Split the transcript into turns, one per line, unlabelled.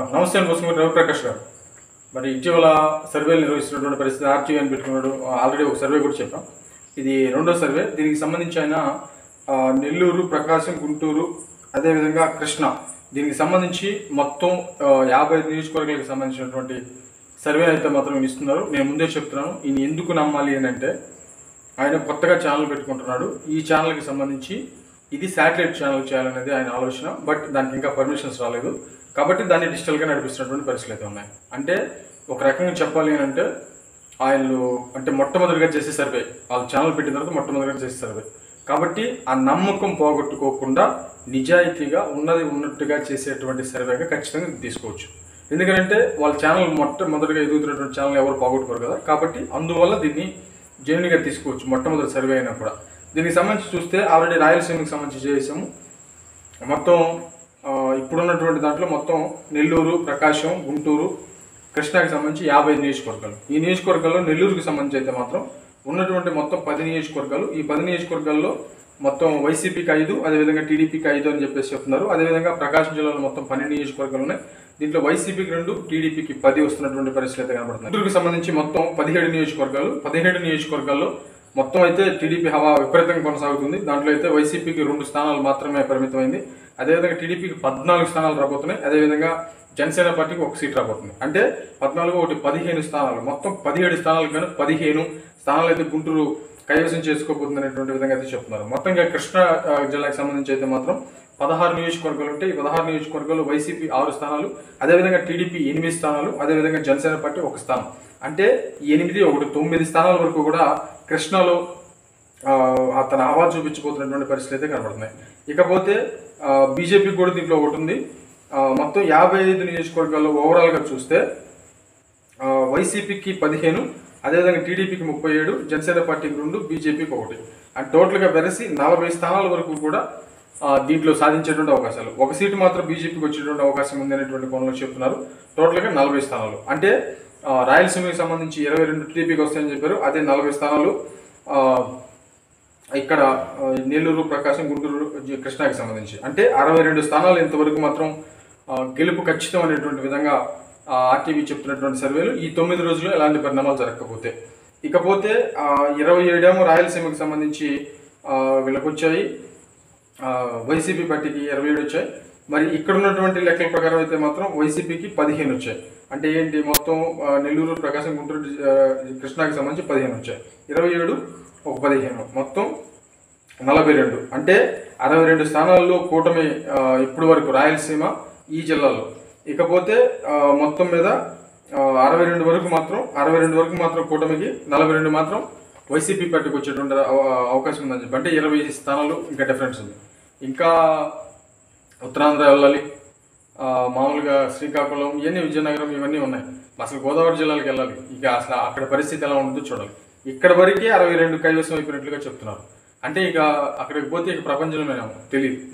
నమస్తే అండి ముస్లిం రవిప్రకాష్ గారు మరి ఇటీవల సర్వేలు నిర్వహిస్తున్నటువంటి పరిస్థితి ఆర్టీవీ అని పెట్టుకున్నాడు ఆల్రెడీ ఒక సర్వే కూడా చెప్పాం ఇది రెండో సర్వే దీనికి సంబంధించి ఆయన ఆ, నెల్లూరు ప్రకాశం గుంటూరు అదేవిధంగా కృష్ణ దీనికి సంబంధించి మొత్తం ఆ, యాభై నియోజకవర్గాలకు సంబంధించినటువంటి సర్వే అయితే మాత్రం ఈయన ఇస్తున్నారు నేను ముందే చెప్తున్నాను ఈయన ఎందుకు నమ్మాలి అని అంటే ఆయన కొత్తగా ఛానల్ పెట్టుకుంటున్నాడు ఈ ఛానల్కి సంబంధించి ఇది శాటిలైట్ ఛానల్ చేయాలనేది ఆయన ఆలోచన బట్ దానికి ఇంకా పర్మిషన్స్ రాలేదు కాబట్టి దాన్ని డిజిటల్గా నడిపిస్తున్నటువంటి పరిస్థితులు అయితే ఉన్నాయి అంటే ఒక రకంగా చెప్పాలి అని అంటే ఆయన అంటే మొట్టమొదటిగా చేసే సర్వే వాళ్ళ ఛానల్ పెట్టిన తర్వాత మొట్టమొదటిగా చేసే సర్వే కాబట్టి ఆ నమ్మకం పోగొట్టుకోకుండా నిజాయితీగా ఉన్నది ఉన్నట్టుగా చేసేటువంటి సర్వేగా ఖచ్చితంగా తీసుకోవచ్చు ఎందుకంటే వాళ్ళ ఛానల్ మొట్టమొదటిగా ఎదుగుతున్నటువంటి ఛానల్ ఎవరు పోగొట్టుకోరు కదా కాబట్టి అందువల్ల దీన్ని జెన్యున్గా తీసుకోవచ్చు మొట్టమొదటి సర్వే అయినా కూడా దీనికి సంబంధించి చూస్తే ఆల్రెడీ రాయలసీమకి సంబంధించి చేసాము మొత్తం ఆ, ఇప్పుడున్నటువంటి దాంట్లో మొత్తం నెల్లూరు ప్రకాశం గుంటూరు కృష్ణాకి సంబంధించి యాభై నియోజకవర్గాలు ఈ నియోజకవర్గాల్లో నెల్లూరుకి సంబంధించి అయితే మాత్రం ఉన్నటువంటి మొత్తం పది నియోజకవర్గాలు ఈ పది నియోజకవర్గాల్లో మొత్తం వైసీపీకి ఐదు అదేవిధంగా టీడీపీకి ఐదు అని చెప్పేసి చెప్తున్నారు అదేవిధంగా ప్రకాశం జిల్లాలో మొత్తం పన్నెండు నియోజకవర్గాలు ఉన్నాయి దీంట్లో వైసీపీకి రెండు టీడీపీకి పది వస్తున్నటువంటి పరిస్థితులు అయితే కనబడుతున్నాయి గుంటూరుకు సంబంధించి మొత్తం పదిహేడు నియోజకవర్గాలు పదిహేడు నియోజకవర్గాల్లో మొత్తం అయితే టీడీపీ హవా విపరీతంగా కొనసాగుతుంది దాంట్లో అయితే వైసీపీకి రెండు స్థానాలు మాత్రమే పరిమితమైంది అదేవిధంగా టీడీపీకి పద్నాలుగు స్థానాలు రాబోతున్నాయి అదేవిధంగా జనసేన పార్టీకి ఒక సీట్ రాబోతుంది అంటే పద్నాలుగు ఒకటి పదిహేను స్థానాలు మొత్తం పదిహేడు స్థానాలు కానీ పదిహేను స్థానాలు అయితే గుంటూరు కైవసం చేసుకోబోతుంది అనేటువంటి విధంగా అయితే చెప్తున్నారు మొత్తంగా కృష్ణా ఆ, జిల్లాకు సంబంధించి అయితే మాత్రం పదహారు నియోజకవర్గాలు ఉంటాయి ఈ పదహారు నియోజకవర్గాలు వైసీపీ ఆరు స్థానాలు అదేవిధంగా టీడీపీ ఎనిమిది స్థానాలు అదేవిధంగా జనసేన పార్టీ ఒక స్థానం అంటే ఈ ఎనిమిది ఒకటి తొమ్మిది స్థానాల వరకు కూడా కృష్ణాలో ఆ, తన హవా చూపించబోతున్నటువంటి పరిస్థితులు అయితే కనబడుతున్నాయి ఇకపోతే బీజేపీ కూడా దీంట్లో ఒకటి ఉంది ఆ, మొత్తం యాభై ఐదు నియోజకవర్గాల్లో ఓవరాల్గా చూస్తే ఆ, వైసీపీకి పదిహేను అదేవిధంగా టీడీపీకి ముప్పై ఏడు జనసేన పార్టీకి రెండు బీజేపీకి ఒకటి అండ్ టోటల్గా వెరసి నలభై స్థానాల వరకు కూడా ఆ, దీంట్లో సాధించేటువంటి అవకాశాలు ఒక సీటు మాత్రం బీజేపీకి వచ్చేటువంటి అవకాశం ఉంది అనేటువంటి కోణంలో చెప్తున్నారు టోటల్గా నలభై స్థానాలు అంటే ఆ, రాయలసీమకి సంబంధించి ఇరవై రెండు టీడీపీకి వస్తాయని చెప్పారు అదే నలభై స్థానాలు ఆ, ఇక్కడ ఆ, నెల్లూరు ప్రకాశం గుంటూరు జి- కృష్ణాకి సంబంధించి అంటే అరవై రెండు స్థానాలు ఇంతవరకు మాత్రం ఆ, గెలుపు ఖచ్చితం అనేటువంటి విధంగా ఆ, ఆర్టీవీ చెప్తున్నటువంటి సర్వేలు ఈ తొమ్మిది రోజుల్లో ఎలాంటి పరిణామాలు జరగకపోతే ఇకపోతే ఆ, ఇరవై ఏడేమో రాయలసీమకి సంబంధించి ఆ, వీళ్ళకి వచ్చాయి ఆ, వైసీపీ పార్టీకి ఇరవై ఏడు వచ్చాయి మరి ఇక్కడ ఉన్నటువంటి లెక్కల ప్రకారం అయితే మాత్రం వైసీపీకి పదిహేను వచ్చాయి అంటే ఏంటి మొత్తం ఆ, నెల్లూరు ప్రకాశం గుంటూరు ఆ, కృష్ణాకి సంబంధించి పదిహేను వచ్చాయి ఇరవై ఏడు ఒక పదిహేను మొత్తం నలభై రెండు అంటే అరవై రెండు స్థానాల్లో కూటమి ఆ, ఇప్పటి వరకు రాయలసీమ ఈ జిల్లాలో ఇకపోతే ఆ, మొత్తం మీద ఆ, అరవై రెండు వరకు మాత్రం అరవై రెండు వరకు మాత్రం కూటమికి నలభై రెండు మాత్రం వైసీపీ పార్టీకి వచ్చేటువంటి అవ- అవకాశం ఉందని చెప్పి అంటే ఇరవై స్థానాలు ఇంకా డిఫరెన్స్ ఉంది ఇంకా ఉత్తరాంధ్ర వెళ్ళాలి ఆ, మామూలుగా శ్రీకాకుళం ఇవన్నీ విజయనగరం ఇవన్నీ ఉన్నాయి అసలు గోదావరి జిల్లాలకు వెళ్ళాలి ఇక అసలు అక్కడ పరిస్థితి ఎలా ఉంటుందో చూడాలి ఇక్కడ వరకే అరవై రెండు కైవసం అయిపోయినట్లుగా చెప్తున్నారు అంటే ఇక అక్కడికి పోతే ఇక ప్రపంచంలోనే తెలియదు